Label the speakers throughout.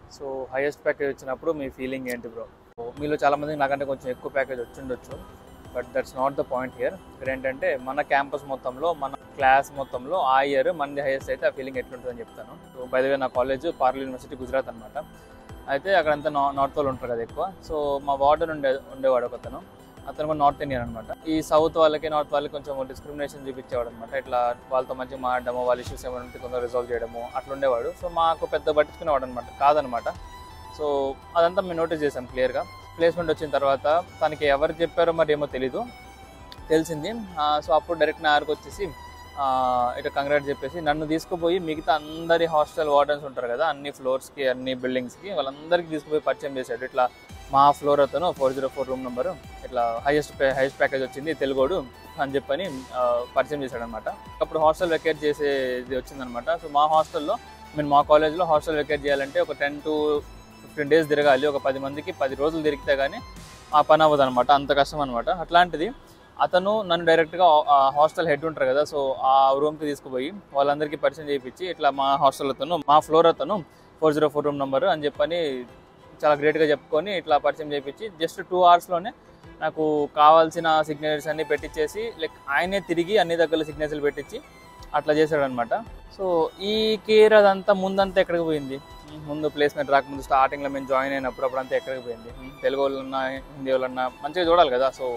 Speaker 1: so highest package వచ్చినప్పుడు మీ feeling ఏంటి bro మీలో చాలామంది నాకంటే కొంచెం ఎక్కువ ప్యాకేజ్ వచ్చిండొచ్చు but that's not the point here ఇక్కడ ఏంటంటే మన క్యాంపస్ మొత్తంలో మన క్లాస్ మొత్తంలో ఆ ఇయర్ మనది హైయెస్ట్ అయితే ఆ ఫీలింగ్ ఎట్లుంటుందని చెప్తాను సో బై ద వే నా కాలేజ్ పార్లీ యూనివర్సిటీ గుజరాత్ అనమాట అయితే అక్కడంతా నా నార్త్ వాళ్ళు ఉంటారు కదా ఎక్కువ సో మా వార్డెన్ ఉండే ఉండేవాడు ఒకతను అతను కూడా నార్త్ ఇండియన్ అనమాట ఈ సౌత్ వాళ్ళకి నార్త్ వాళ్ళకి కొంచెం డిస్క్రిమినేషన్ చూపించేవాడు అనమాట ఇట్లా వాళ్ళతో మంచిగా మాట్లాడము వాళ్ళ ఇష్యూస్ ఏమైనా ఉంటే తొందరగా రిజాల్వ్ చేయడము అట్లా ఉండేవాడు సో మాకు పెద్ద పట్టించుకునేవాడు అనమాట కాదనమాట సో అదంతా మేము నోటీస్ చేసాం క్లియర్గా ప్లేస్మెంట్ వచ్చిన తర్వాత తనకి ఎవరు చెప్పారో మరి ఏమో తెలీదు తెలిసింది సో అప్పుడు డైరెక్ట్ నా దగ్గరకు వచ్చేసి ఆ, ఇక కంగ్రాట్ చెప్పేసి నన్ను తీసుకుపోయి మిగతా అందరి హాస్టల్ వార్డెన్స్ ఉంటారు కదా అన్ని ఫ్లోర్స్కి అన్ని బిల్డింగ్స్కి వాళ్ళందరికీ తీసుకుపోయి పరిచయం చేశాడు ఇట్లా మా ఫ్లోర్ అతను four zero four room number ఇట్లా హైయెస్ట్ హైయెస్ట్ ప్యాకేజ్ వచ్చింది తెలుగోడు అని చెప్పని ఆ, పరిచయం చేశాడు అనమాట అప్పుడు హాస్టల్ వెకేట్ చేసేది వచ్చిందనమాట సో మా హాస్టల్లో మీన్ మా కాలేజ్లో హాస్టల్ వెకేట్ చేయాలంటే ఒక టెన్ టు ఫిఫ్టీన్ డేస్ తిరగాలి ఒక పది మందికి పది రోజులు తిరిగితే కానీ ఆ పని అవ్వదు అనమాట అంత కష్టం అనమాట అట్లాంటిది అతను నన్ను డైరెక్ట్గా హాస్టల్ హెడ్ ఉంటారు కదా సో ఆ రూమ్కి తీసుకుపోయి వాళ్ళందరికీ పరిచయం చేయించి ఇట్లా మా హాస్టల్ అతను మా ఫ్లోర్ అతను four zero four room number అని చెప్పని చాలా గ్రేట్గా చెప్పుకొని ఇట్లా పరిచయం చేయించి జస్ట్ టూ అవర్స్లోనే నాకు కావాల్సిన సిగ్నేచర్స్ అన్ని పెట్టించేసి లైక్ ఆయనే తిరిగి అన్ని దగ్గర సిగ్నేచర్లు పెట్టించి అట్లా చేశాడనమాట సో ఈ కేర్ అదంతా ముందంతా ఎక్కడికి పోయింది ముందు ప్లేస్మెంట్ రాకముందు స్టార్టింగ్లో మేము జాయిన్ అయినప్పుడు అప్పుడంతా ఎక్కడికి పోయింది తెలుగు వాళ్ళన్నా హిందీ వాళ్ళన్నా మంచిగా చూడాలి కదా సో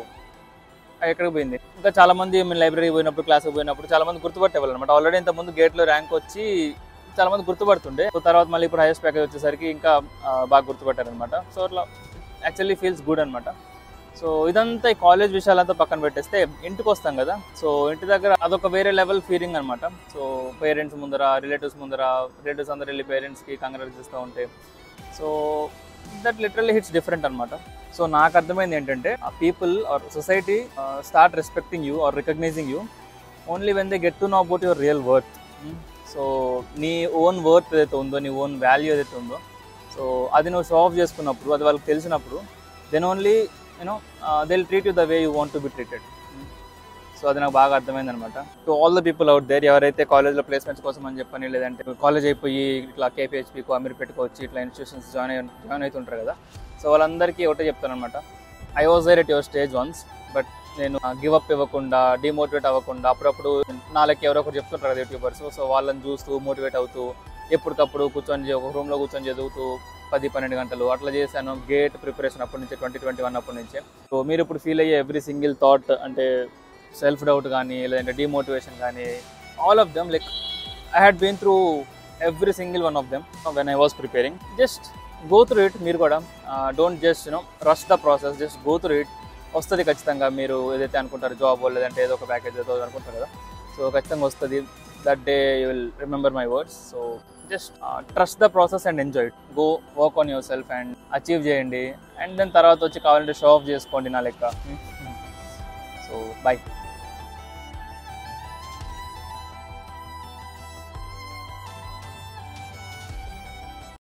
Speaker 1: అది ఎక్కడికి పోయింది ఇంకా చాలా మంది మేము లైబ్రరీ పోయినప్పుడు క్లాస్కి పోయినప్పుడు చాలా మంది గుర్తుపట్టేవాళ్ళు అనమాట ఆల్రెడీ ఇంత ముందు గేట్లో ర్యాంక్ వచ్చి చాలా మంది గుర్తుపడుతుండే సో తర్వాత మళ్ళీ ఇప్పుడు హైయెస్ట్ ప్యాకేజ్ వచ్చేసరికి ఇంకా ఆ, బాగా గుర్తుపట్టారు అనమాట సో అట్లా యాక్చువల్లీ ఫీల్స్ గుడ్ అనమాట సో ఇదంతా ఈ కాలేజ్ విషయాలంతా పక్కన పెట్టేస్తే ఇంటికి వస్తాం కదా సో ఇంటి దగ్గర అదొక వేరే లెవెల్ ఫీలింగ్ అనమాట సో పేరెంట్స్ ముందర రిలేటివ్స్ ముందర రిలేటివ్స్ అందరు వెళ్ళి పేరెంట్స్కి కంగ్రాట్స్ ఇస్తూ ఉంటే so that literally hits different అనమాట సో నాకు అర్థమైంది ఏంటంటే ఆ people are society start respecting you are recognizing you only when they get to know about your real worth so నీ ఓన్ వర్త్ ఏదైతే ఉందో నీ ఓన్ వాల్యూ ఏదైతే ఉందో సో అది నువ్వు షో ఆఫ్ చేసుకున్నప్పుడు అది వాళ్ళకి తెలిసినప్పుడు then only you know they treat you the way you want to be treated so అది నాకు బాగా అర్థమైంది అనమాట to all the people out there ఎవరైతే కాలేజ్లో ప్లేస్మెంట్స్ కోసం అని చెప్పని లేదంటే కాలేజ్ అయిపోయి ఇట్లా కేపీహెచ్పీకో అమీర్ పెట్టుకోవచ్చు ఇట్లా ఇన్స్టిట్యూషన్స్ జాయిన్ అయి జాయిన్ అవుతుంటారు కదా సో వాళ్ళందరికీ ఒకటే చెప్తాను అనమాట I was there at your stage once but నేను గివ్ అప్ ఇవ్వకుండా డిమోటివేట్ అవ్వకుండా అప్పుడప్పుడు నాలకి ఎవరో ఒకరు చెప్తుంటారు కదా యూట్యూబర్స్ సో వాళ్ళని చూస్తూ మోటివేట్ అవుతూ ఎప్పటికప్పుడు కూర్చొని చే- ఒక రూమ్లో కూర్చొని చదువుతూ పది పన్నెండు గంటలు అట్లా చేశాను గేట్ ప్రిపరేషన్ అప్పటి నుంచి ట్వంటీ ట్వంటీ వన్ అప్పటి నుంచే సో మీరు ఇప్పుడు ఫీల్ అయ్యే ఎవ్రీ సింగిల్ థాట్ అంటే సెల్ఫ్ డౌట్ కానీ లేదంటే డిమోటివేషన్ కానీ all of them like I had been through every single one of them when I was preparing just go through it మీరు కూడా don't just you know rush the process just go through it వస్తుంది ఖచ్చితంగా మీరు ఏదైతే అనుకుంటారు job లేదంటే ఏదో ఒక ప్యాకేజ్ ఏదో అనుకుంటారు కదా సో ఖచ్చితంగా వస్తుంది that day you will remember my words so just trust the process and enjoy it go work on yourself and achieve చేయండి అండ్ దెన్ తర్వాత వచ్చి కావాలంటే షో ఆఫ్ చేసుకోండి నా లెక్క సో బై